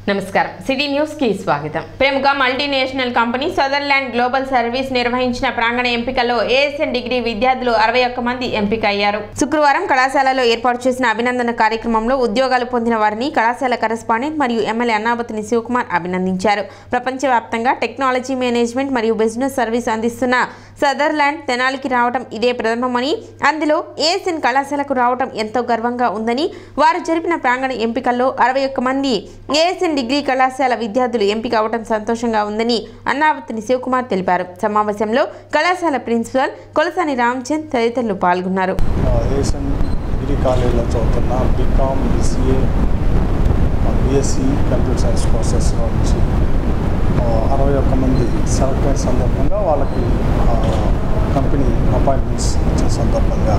నమస్కారం city news కి స్వాగతం ప్రముఖ multinational company Sutherland global service నిర్వహించిన ప్రాంగణ ఎంపికలో ఏఎస్ఎన్ డిగ్రీ విద్యార్థులు అరవై ఒక్క మంది ఎంపిక అయ్యారు శుక్రవారం కళాశాలలో ఏర్పాటు చేసిన అభినందన కార్యక్రమంలో ఉద్యోగాలు పొందిన వారిని కళాశాల కరెస్పాండెంట్ మరియు ఎమ్మెల్యే అన్నాబతిని శివకుమార్ అభినందించారు ప్రపంచవ్యాప్తంగా టెక్నాలజీ మేనేజ్మెంట్ మరియు బిజినెస్ సర్వీస్ అందిస్తున్న సదర్లాండ్ తెనాలికి రావడం ఇదే ప్రథమమని అందులో ఏఎస్ఎన్ కళాశాలకు రావడం ఎంతో గర్వంగా ఉందని వారు జరిపిన ప్రాంగణ ఎంపికల్లో అరవై ఒక్క మంది ఏఎస్ఎన్ డిగ్రీ కళాశాల విద్యార్థులు ఎంపిక అవడం సంతోషంగా ఉందని అన్నావతిని శివకుమార్ తెలిపారు సమావేశంలో కళాశాల ప్రిన్సిపల్ కొలసాని రామచంద్ తదితరులు పాల్గొన్నారు ఏషియన్ డిగ్రీ కాలేజీలో చదువుతున్న BCom BCA BSc computer science courses నుంచి ఆ, అరవై ఒక్క మంది సెలెక్ట్ అయిన సందర్భంగా వాళ్ళకి ఆ, కంపెనీ అపాయింట్మెంట్స్ ఇచ్చిన సందర్భంగా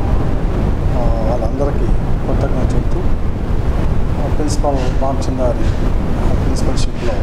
ఆ, వాళ్ళందరికీ కృతజ్ఞత చెప్తూ ఆ, ప్రిన్సిపాల్ రామచంద్రారి ప్రిన్సిపల్షిప్లో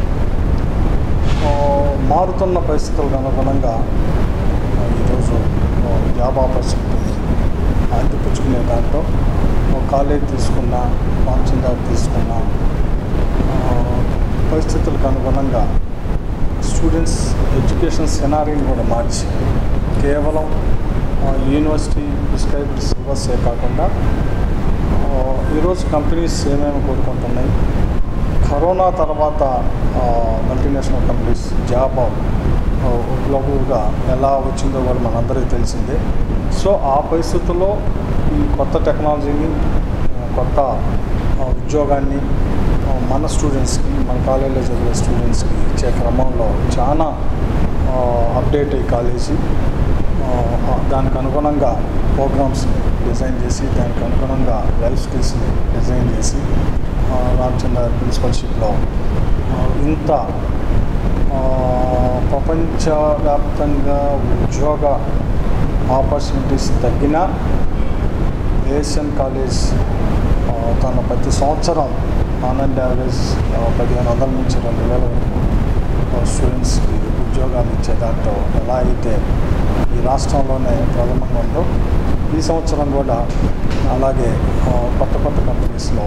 ఆ, మారుతున్న పరిస్థితులకు అనుగుణంగా ఆ, ఈరోజు ఆ, జాబ్ ఆపర్చునిటీని అందిపుచ్చుకునే దాంట్లో ఒక కాలేజ్ తీసుకున్న రామచంద్రారి తీసుకున్న ఆ, పరిస్థితులకు అనుగుణంగా స్టూడెంట్స్ ఎడ్యుకేషన్ సినారీని కూడా మార్చి కేవలం ఆ, యూనివర్సిటీ ప్రిస్క్రైబ్డ్ సిలబస్సే కాకుండా ఆ, ఈరోజు కంపెనీస్ ఏమేమి కోరుకుంటున్నాయి కరోనా తర్వాత ఆ, మల్టీనేషనల్ కంపెనీస్ జాబ్ ఆ, గ్లోబల్గా ఎలా వచ్చిందో కూడా మనందరికీ తెలిసిందే సో ఆ పరిస్థితుల్లో ఈ కొత్త టెక్నాలజీని ఆ, కొత్త ఆ, ఉద్యోగాన్ని ఆ, మన స్టూడెంట్స్కి మన కాలేజీలో చదివే స్టూడెంట్స్కి ఇచ్చే క్రమంలో చాలా ఆ, అప్డేట్ అయ్యి కాలేజీ ఆ, ఆ, దానికి అనుగుణంగా ప్రోగ్రామ్స్ని డిజైన్ చేసి దానికి అనుగుణంగా లైఫ్ స్కిల్స్ని డిజైన్ చేసి ఆ, రామచంద్ర ప్రిన్సిపల్షిప్లో ఆ, ఇంత ఆ, ప్రపంచవ్యాప్తంగా ఉద్యోగ ఆపర్చునిటీస్ తగ్గినా ఏషియన్ కాలేజ్ ఆ, తన ప్రతి సంవత్సరం ఆన్ అండ్ యావరేజ్ ఆ, పదిహేను వందల నుంచి రెండు వేల వరకు ఆ, స్టూడెంట్స్కి ఉద్యోగాలు ఇచ్చే దాంట్లో ఎలా అయితే ఈ రాష్ట్రంలోనే ప్రథమంగా ఉందో ఈ సంవత్సరం కూడా అలాగే ఆ, కొత్త కొత్త కంపెనీస్లో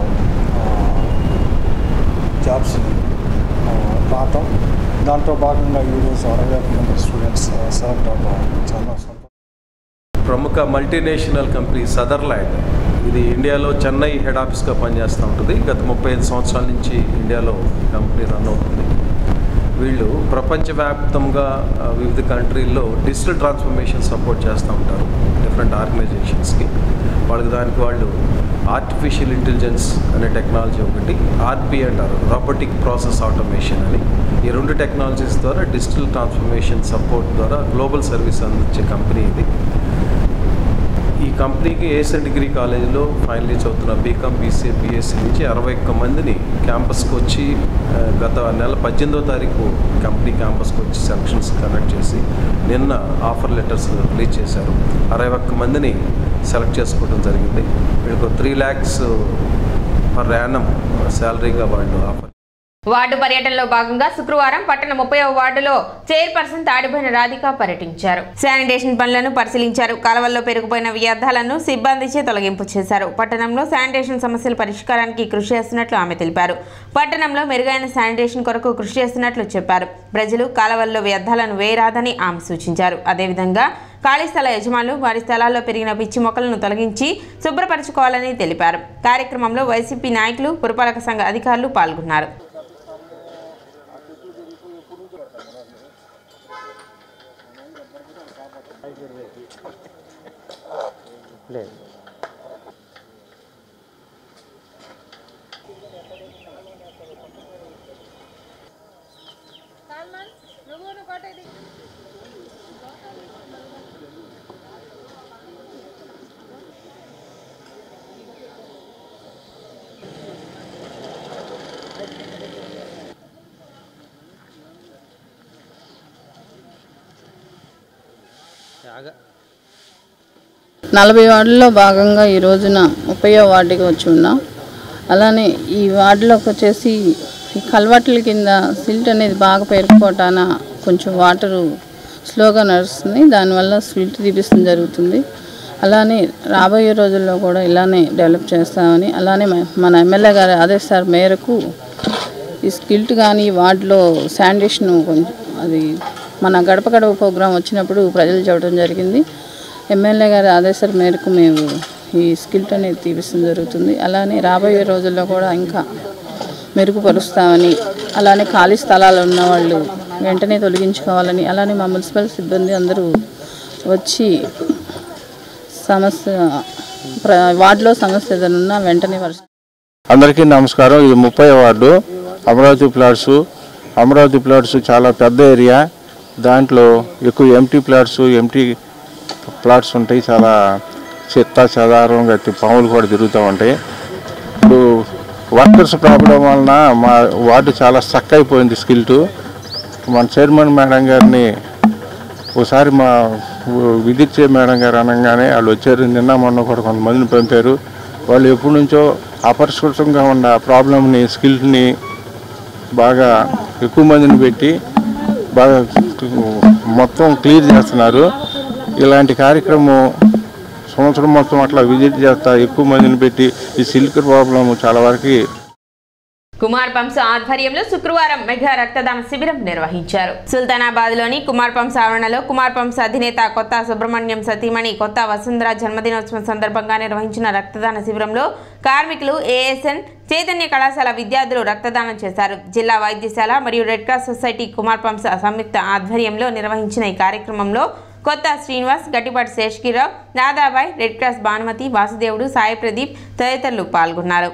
జాబ్స్ని ఆ, రావటం దాంట్లో భాగంగా ఈరోజు అరవై ఒక్క మంది స్టూడెంట్స్ సెలెక్ట్ అవడం చాలా సంతోషం ప్రముఖ మల్టీనేషనల్ కంపెనీ సదర్లాండ్ ఇది ఇండియాలో చెన్నై హెడ్ ఆఫీస్గా పనిచేస్తూ ఉంటుంది గత ముప్పై ఐదు సంవత్సరాల నుంచి ఇండియాలో ఈ కంపెనీ రన్ అవుతుంది వీళ్ళు ప్రపంచవ్యాప్తంగా ఆ, వివిధ కంట్రీల్లో డిజిటల్ ట్రాన్స్ఫర్మేషన్ సపోర్ట్ చేస్తూ ఉంటారు డిఫరెంట్ ఆర్గనైజేషన్స్కి వాళ్ళకి దానికి వాళ్ళు ఆర్టిఫిషియల్ ఇంటెలిజెన్స్ అనే టెక్నాలజీ ఒకటి ఆర్పి అంటారు రోబోటిక్ ప్రాసెస్ ఆటోమేషన్ అని ఈ రెండు టెక్నాలజీస్ ద్వారా డిజిటల్ ట్రాన్స్ఫర్మేషన్ సపోర్ట్ ద్వారా గ్లోబల్ సర్వీస్ అందించే కంపెనీ ఇది ఈ కంపెనీకి ఏఎస్ఎన్ డిగ్రీ కాలేజీలో ఫైనల్ ఇయర్ చదువుతున్న బీకామ్ బీసీఏ బీఎస్సీ నుంచి అరవై ఒక్క మందిని క్యాంపస్కి వచ్చి ఆ, గత నెల పద్దెనిమిదో తారీఖు కంపెనీ క్యాంపస్కి వచ్చి సెలక్షన్స్ కండక్ట్ చేసి నిన్న ఆఫర్ లెటర్స్ రిలీజ్ చేశారు అరవై ఒక్క మందిని సెలెక్ట్ చేసుకోవడం జరిగింది వీళ్ళకు త్రీ ల్యాక్స్ పర్ యానం శాలరీగా వాళ్ళు ఆఫర్ వార్డు పర్యటనలో భాగంగా శుక్రవారం పట్టణ ముప్పై వార్డులో చైర్పర్సన్ తాడిపోయిన రాధిక పర్యటించారు శానిటేషన్ పనులను పరిశీలించారు కాలువల్లో పెరిగిపోయిన వ్యర్థాలను సిబ్బందిచే తొలగింపు చేశారు పట్టణంలో శానిటేషన్ సమస్యల పరిష్కారానికి కృషి చేస్తున్నట్లు ఆమె తెలిపారు పట్టణంలో మెరుగైన శానిటేషన్ కొరకు కృషి చేస్తున్నట్లు చెప్పారు ప్రజలు కాలువల్లో వ్యర్థాలను వేయరాదని ఆమె సూచించారు అదేవిధంగా ఖాళీ స్థల యజమానులు వారి స్థలాల్లో పెరిగిన పిచ్చి మొక్కలను తొలగించి శుభ్రపరచుకోవాలని తెలిపారు కార్యక్రమంలో వైసీపీ నాయకులు పురపాలక సంఘ అధికారులు పాల్గొన్నారు నలభై వార్డుల్లో భాగంగా ఈ రోజున ముప్పయో వార్డుకి వచ్చి ఉన్నాం అలానే ఈ వార్డులోకి వచ్చేసి ఈ కల్వట్ల కింద సిల్ట్ అనేది బాగా పేరుకుపోవటాన కొంచెం వాటరు స్లోగా నడుస్తుంది దానివల్ల సిల్ట్ తీపిస్తడం జరుగుతుంది అలానే రాబోయే రోజుల్లో కూడా ఇలానే డెవలప్ చేస్తామని అలానే మ- మన ఎమ్మెల్యే గారి ఆదేశాల మేరకు ఈ స్కిల్ట్ కానీ వాటిలో శానిటేషన్ కొంచెం అది మన గడప గడప ప్రోగ్రాం వచ్చినప్పుడు ప్రజలు చెప్పడం జరిగింది ఎమ్మెల్యే గారి ఆదేశాల మేరకు మేము ఈ స్కిల్ట్ అనేది తీపిస్తాం జరుగుతుంది అలానే రాబోయే రోజుల్లో కూడా ఇంకా మెరుగుపరుస్తామని అలానే ఖాళీ స్థలాలు ఉన్న వాళ్ళు వెంటనే తొలగించుకోవాలని అలానే మా మున్సిపల్ సిబ్బంది అందరూ వచ్చి సమస్య ప్ర వార్డులో సమస్య ఏదైనా ఉన్నా వెంటనే పరిశ అందరికీ నమస్కారం ఇది ముప్పై ward Amaravati plots Amaravati plots చాలా పెద్ద ఏరియా దాంట్లో ఎక్కువ ఎంటీ ప్లాట్స్ ఎంటీ ప్లాట్స్ ఉంటాయి చాలా చెత్త చెదారం గట్టి పాములు కూడా తిరుగుతూ ఉంటాయి ఇప్పుడు వర్కర్స్ ప్రాబ్లం వలన మా వార్డు చాలా స్టక్ అయిపోయింది స్కిల్టు మన చైర్మన్ మేడం గారిని ఒకసారి మా విధిచ్చే మేడం గారు అనగానే వాళ్ళు వచ్చారు నిన్న మొన్న కూడా కొంతమందిని పంపారు వాళ్ళు ఎప్పటి నుంచో అపరిష్కృతంగా ఉన్న ప్రాబ్లమ్ని స్కిల్ని బాగా ఎక్కువ మందిని పెట్టి బాగా మొత్తం క్లియర్ చేస్తున్నారు ఇలాంటి కార్యక్రమం సంవత్సరం మొత్తం అట్లా విజిట్ చేస్తా ఎక్కువ మందిని పెట్టి ఈ సిల్క్ ప్రాబ్లం చాలా వరకు కుమార్ పంప్స్ ఆధ్వర్యంలో శుక్రవారం మెగా రక్తదాన శిబిరం నిర్వహించారు సుల్తానాబాద్ లోని కుమార్ పంప్స్ ఆవరణలో కుమార్ పంప్స్ అధినేత కొత్త సుబ్రహ్మణ్యం సతీమణి కొత్త వసుంధర జన్మదినోత్సవం సందర్భంగా నిర్వహించిన రక్తదాన శిబిరంలో కార్మికులు ఏఎస్ఎన్ చైతన్య కళాశాల విద్యార్థులు రక్తదానం చేశారు జిల్లా వైద్యశాల మరియు Red Cross society Kumar pumps సంయుక్త ఆధ్వర్యంలో నిర్వహించిన ఈ కార్యక్రమంలో కొత్త శ్రీనివాస్ గట్టిపాటి శేషగిరావు దాదాబాయ్ రెడ్ క్రాస్ భానుమతి వాసుదేవుడు సాయి ప్రదీప్ తదితరులు పాల్గొన్నారు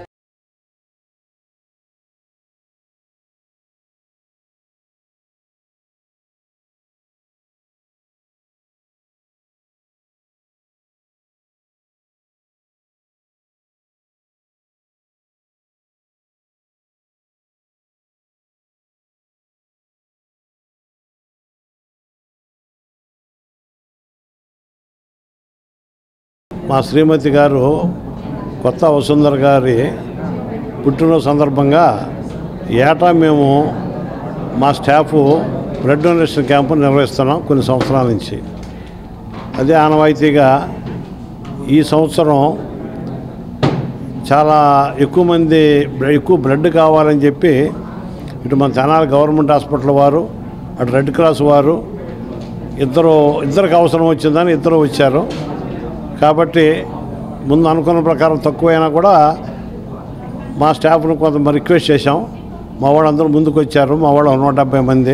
మా శ్రీమతి గారు కొత్త వసుంధర గారి పుట్టినరోజు సందర్భంగా ఏటా మేము మా స్టాఫ్ బ్లడ్ డొనేషన్ క్యాంపు నిర్వహిస్తున్నాం కొన్ని సంవత్సరాల నుంచి అదే ఆనవాయితీగా ఈ సంవత్సరం చాలా ఎక్కువ మంది ఎక్కువ బ్లడ్ కావాలని చెప్పి ఇటు మన తెనాలి గవర్నమెంట్ హాస్పిటల్ వారు అటు రెడ్ క్రాస్ వారు ఇద్దరు ఇద్దరికి అవసరం వచ్చిందని ఇద్దరు వచ్చారు కాబట్టి ముందు అనుకున్న ప్రకారం తక్కువైనా కూడా మా స్టాఫ్ను కొంత రిక్వెస్ట్ చేశాం మా వాళ్ళందరూ ముందుకు వచ్చారు మా వాళ్ళు నూట డెబ్బై మంది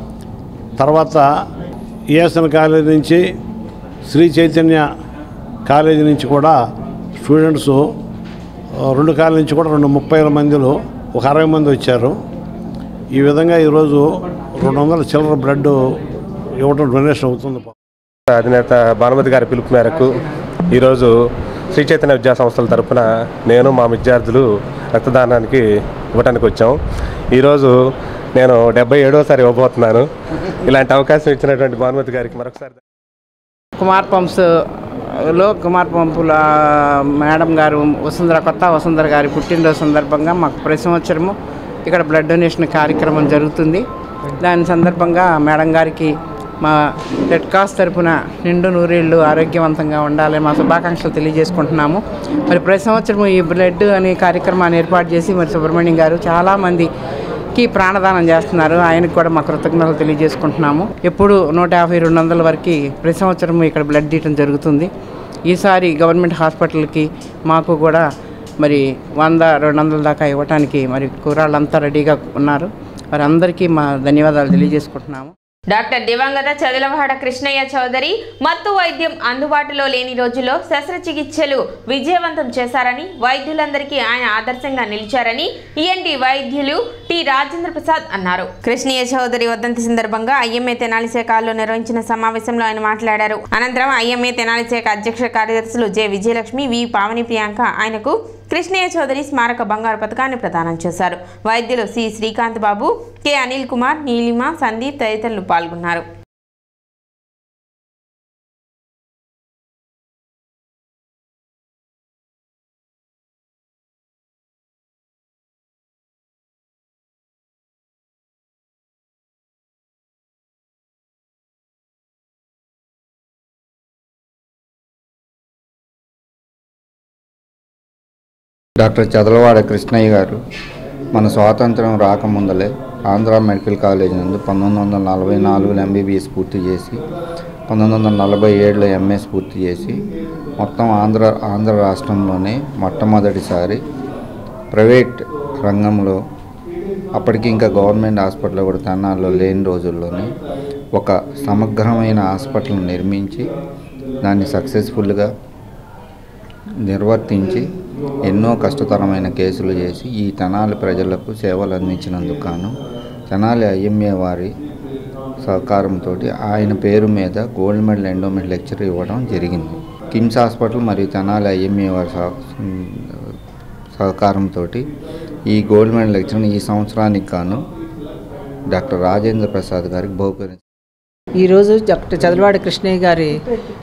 తర్వాత ఈఎస్ఎన్ కాలేజీ నుంచి శ్రీ చైతన్య కాలేజీ నుంచి కూడా స్టూడెంట్స్ ఆ, రెండు కాలేజీ నుంచి కూడా రెండు ముప్పై మందిలో ఒక అరవై మంది వచ్చారు ఈ విధంగా ఈరోజు రెండు వందల చిల్లర బ్లడ్ ఇవ్వడం డొనేషన్ అవుతుంది అధినేత భానుమతి గారి పిలుపు మేరకు ఈరోజు శ్రీ చైతన్య విద్యా సంస్థల తరపున నేను మా విద్యార్థులు రక్తదానానికి ఇవ్వడానికి వచ్చాం ఈరోజు నేను డెబ్బై ఏడోసారి ఇవ్వబోతున్నాను ఇలాంటి అవకాశం ఇచ్చినటువంటి భానుమతి గారికి మరొకసారి కుమార్ పంప్స్ లో కుమార్ పంపుల మేడం గారు వసుంధర కొత్త వసుంధర గారి పుట్టినరోజు సందర్భంగా మాకు ప్రతి సంవత్సరము ఇక్కడ బ్లడ్ డొనేషన్ కార్యక్రమం జరుగుతుంది దాని సందర్భంగా మేడం గారికి మా రెడ్ క్రాస్ తరపున నిండు నూరేళ్ళు ఆరోగ్యవంతంగా ఉండాలి మా శుభాకాంక్షలు తెలియజేసుకుంటున్నాము మరి ప్రతి సంవత్సరం ఈ బ్లడ్ అనే కార్యక్రమాన్ని ఏర్పాటు చేసి మరి సుబ్రహ్మణ్యం గారు చాలామందికి ప్రాణదానం చేస్తున్నారు ఆయనకు కూడా మా కృతజ్ఞతలు తెలియజేసుకుంటున్నాము ఎప్పుడు నూట యాభై రెండు వందల వరకు ప్రతి సంవత్సరం ఇక్కడ బ్లడ్ తీయటం జరుగుతుంది ఈసారి గవర్నమెంట్ హాస్పిటల్కి మాకు కూడా మరి వంద రెండు వందల దాకా ఇవ్వటానికి మరి కూరాళ్ళంతా రెడీగా ఉన్నారు వారి అందరికీ మా ధన్యవాదాలు తెలియజేసుకుంటున్నాము డాక్టర్ దివంగత చదులవాడ కృష్ణయ్య చౌదరి మత్తు వైద్యం అందుబాటులో లేని రోజుల్లో శస్త్రచికిత్సలు విజయవంతం చేశారని వైద్యులందరికీ ఆయన ఆదర్శంగా నిలిచారని ఈఎన్టీ వైద్యులు టి రాజేంద్ర ప్రసాద్ అన్నారు కృష్ణయ్య చౌదరి వర్ధంతి సందర్భంగా ఐఎంఏ తెనాలి శాఖలో నిర్వహించిన సమావేశంలో ఆయన మాట్లాడారు అనంతరం ఐఎంఏ తెనాలి శాఖ అధ్యక్ష కార్యదర్శులు జె విజయలక్ష్మి వి పావని ప్రియాంక ఆయనకు కృష్ణయ్య చౌదరి స్మారక బంగారు పథకాన్ని ప్రదానం చేశారు వైద్యులు సి శ్రీకాంత్ బాబు కె అనిల్ కుమార్ నీలిమ సందీప్ తదితరులు పాల్గొన్నారు డాక్టర్ చదలవాడ కృష్ణయ్య గారు మన స్వాతంత్రం రాకముందలే ఆంధ్ర మెడికల్ కాలేజ్ నందు పంతొమ్మిది వందల నలభై నాలుగులో ఎంబీబీఎస్ పూర్తి చేసి పంతొమ్మిది వందల నలభై ఏడులో ఎంఎస్ పూర్తి చేసి మొత్తం ఆంధ్ర ఆంధ్ర రాష్ట్రంలోనే మొట్టమొదటిసారి ప్రైవేట్ రంగంలో అప్పటికి ఇంకా గవర్నమెంట్ హాస్పిటల్ కూడా తెనాల్లో లేని రోజుల్లోనే ఒక సమగ్రమైన హాస్పిటల్ నిర్మించి దాన్ని సక్సెస్ఫుల్గా నిర్వర్తించి ఎన్నో కష్టతరమైన కేసులు చేసి ఈ తెనాలి ప్రజలకు సేవలు అందించినందుకు గాను తెనాలి ఐఎంఏ వారి సహకారంతో ఆయన పేరు మీద గోల్డ్ మెడల్ ఎండోమెంట్ లెక్చర్ ఇవ్వడం జరిగింది కిమ్స్ హాస్పిటల్ మరియు తెనాలి ఐఎంఏ వారి సహ సహకారంతో ఈ గోల్డ్ మెడల్ లెక్చర్ని ఈ సంవత్సరానికి గాను డాక్టర్ రాజేంద్ర ప్రసాద్ గారికి బహుకరి ఈరోజు డాక్టర్ చదలవాడి కృష్ణయ్య గారి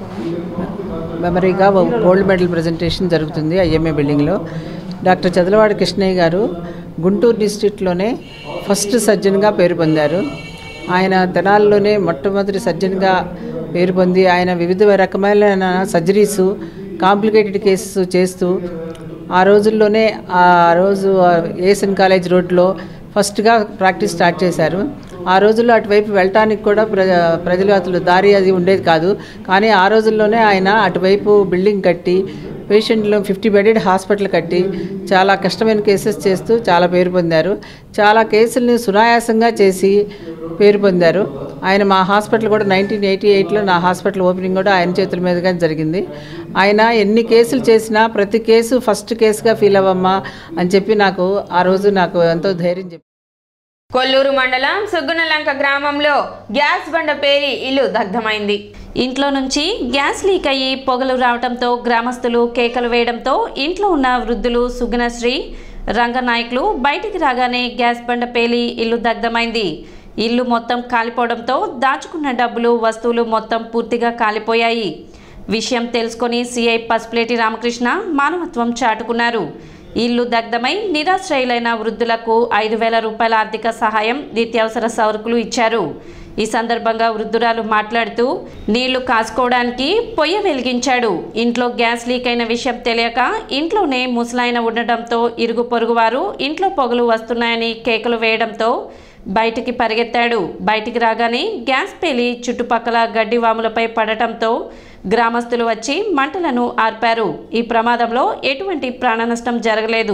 మెమరీగా ఓ గోల్డ్ మెడల్ ప్రజెంటేషన్ జరుగుతుంది ఐఎంఏ బిల్డింగ్లో డాక్టర్ చదలవాడి కృష్ణయ్య గారు గుంటూరు డిస్ట్రిక్ట్లోనే ఫస్ట్ సర్జన్గా పేరు పొందారు ఆయన తెనాల్లోనే మొట్టమొదటి సర్జన్గా పేరు పొంది ఆయన వివిధ రకమైన సర్జరీసు కాంప్లికేటెడ్ కేసెస్ చేస్తూ ఆ రోజుల్లోనే ఆ రోజు ఏసన్ కాలేజ్ రోడ్లో ఫస్ట్గా ప్రాక్టీస్ స్టార్ట్ చేశారు ఆ రోజుల్లో అటువైపు వెళ్ళటానికి కూడా ప్రజ ప్రజలు అసలు దారి అది ఉండేది కాదు కానీ ఆ రోజుల్లోనే ఆయన అటువైపు బిల్డింగ్ కట్టి పేషెంట్లు ఫిఫ్టీ బెడెడ్ హాస్పిటల్ కట్టి చాలా కష్టమైన కేసెస్ చేస్తూ చాలా పేరు పొందారు చాలా కేసుల్ని సునాయాసంగా చేసి పేరు పొందారు ఆయన మా హాస్పిటల్ కూడా నైన్టీన్ ఎయిటీ ఎయిట్లో నా హాస్పిటల్ ఓపెనింగ్ కూడా ఆయన చేతుల మీదుగా జరిగింది ఆయన ఎన్ని కేసులు చేసినా ప్రతి కేసు ఫస్ట్ కేసుగా ఫీల్ అవ్వమ్మా అని చెప్పి నాకు ఆ రోజు నాకు ఎంతో ధైర్యం చెప్పి కొల్లూరు మండలం సుగ్గునలంక గ్రామంలో గ్యాస్ బండ పేరి ఇల్లు దగ్ధమైంది ఇంట్లో నుంచి గ్యాస్ లీక్ అయ్యి పొగలు రావడంతో గ్రామస్తులు కేకలు వేయడంతో ఇంట్లో ఉన్న వృద్ధులు సుగుణశ్రీ రంగనాయకులు బయటికి రాగానే గ్యాస్ బండ పేలి ఇల్లు దగ్ధమైంది ఇల్లు మొత్తం కాలిపోవడంతో దాచుకున్న డబ్బులు వస్తువులు మొత్తం పూర్తిగా కాలిపోయాయి విషయం తెలుసుకొని సిఐ పసుపులేటి రామకృష్ణ మానవత్వం చాటుకున్నారు ఇల్లు దగ్ధమై నిరాశ్రయులైన వృద్ధులకు ఐదు వేల రూపాయల ఆర్థిక సహాయం నిత్యావసర సరుకులు ఇచ్చారు ఈ సందర్భంగా వృద్ధురాలు మాట్లాడుతూ నీళ్లు కాసుకోవడానికి పొయ్యి వెలిగించాడు ఇంట్లో గ్యాస్ లీక్ అయిన విషయం తెలియక ఇంట్లోనే ముసలాయన ఉండడంతో ఇరుగు పొరుగువారు ఇంట్లో పొగలు వస్తున్నాయని కేకలు వేయడంతో బయటికి పరిగెత్తాడు బయటికి రాగానే గ్యాస్ పేలి చుట్టుపక్కల గడ్డి వాములపై పడటంతో గ్రామస్తులు వచ్చి మంటలను ఆర్పారు ఈ ప్రమాదంలో ఎటువంటి ప్రాణనష్టం జరగలేదు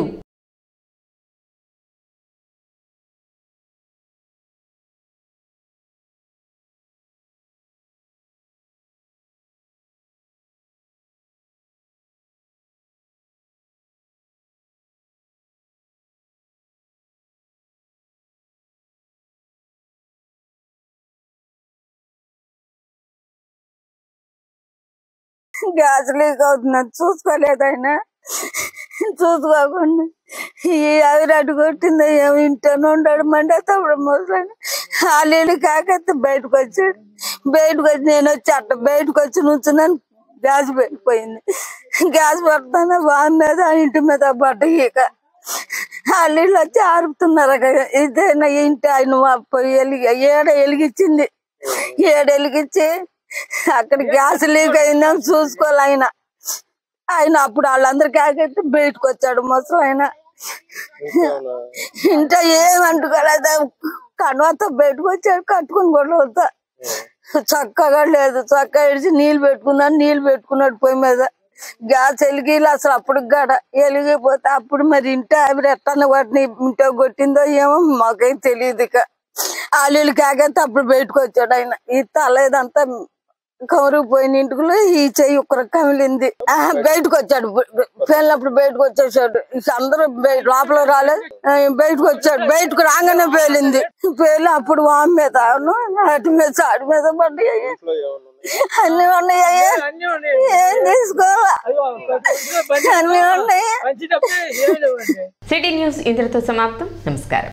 గ్యాస్ లీక్ అవుతుందని చూసుకోలేదు ఆయన చూసుకోకుండా ఈ ఆవిరాడు కొట్టిందో ఏమి ఇంట్లోనే ఉంటాడు మండే తప్పుడు ముసలాడు వాళ్ళు కాకైతే బయటకు వచ్చాడు బయటకు వచ్చి నేను వచ్చి అట్ట బయటకు వచ్చి నుంచున్నాను గ్యాస్ పెట్టిపోయింది గ్యాస్ పడుతున్నా బాగున్నది ఆ ఇంటి మీద పడ్డ ఇక వాళ్ళు వీళ్ళు వచ్చి ఆరుపుతున్నారు అక్కడ. ఇదేనా ఇంటి ఆయన మా పొయ్యి వెలిగి ఏడ వెలిగించింది ఏడ వెలిగించి అక్కడ గ్యాస్ లీక్ అయిందని చూసుకోవాలి ఆయన ఆయన అప్పుడు వాళ్ళందరికీ ఆగైతే బయటకు వచ్చాడు ముసలు ఆయన ఇంట ఏమంటుకోలేదు కనువతో బయటకు వచ్చాడు కట్టుకుని గొడవలతో చక్కగా లేదు చక్కగా ఇడిచి నీళ్ళు పెట్టుకున్నాడు నీళ్ళు పెట్టుకున్నాడు పొయ్యి మీద గ్యాస్ వెలిగిలు అసలు అప్పుడు గడ వెలిగిపోతే అప్పుడు మరి ఇంట ఆవిడ ఎట్టన్న వాటిని ఇంట్లో కొట్టిందో ఏమో మాకేం తెలియదు ఇక ఆలీలు కాకైతే అప్పుడు బయటకు వచ్చాడు ఆయన ఈ తల ఇదంతా కవరు పోయిన ఇంటికి ఈ చెయ్యి ఒక్కరు కమిలింది ఆ, బయటకు వచ్చాడు పేలినప్పుడు బయటకు వచ్చేసాడు ఇక అందరూ బయ- లోపల రాలేదు ఆ, బయటకు వచ్చాడు బయటకు రాగానే పేలింది పేలి అప్పుడు వామి మీద అవును, అటు మీద చాటు మీద పడ్డాయి అన్ని ఉన్నాయి ఏం తీసుకోవాలా అన్ని ఉన్నాయి సిటీ న్యూస్ ఇంతటితో సమాప్తం నమస్కారం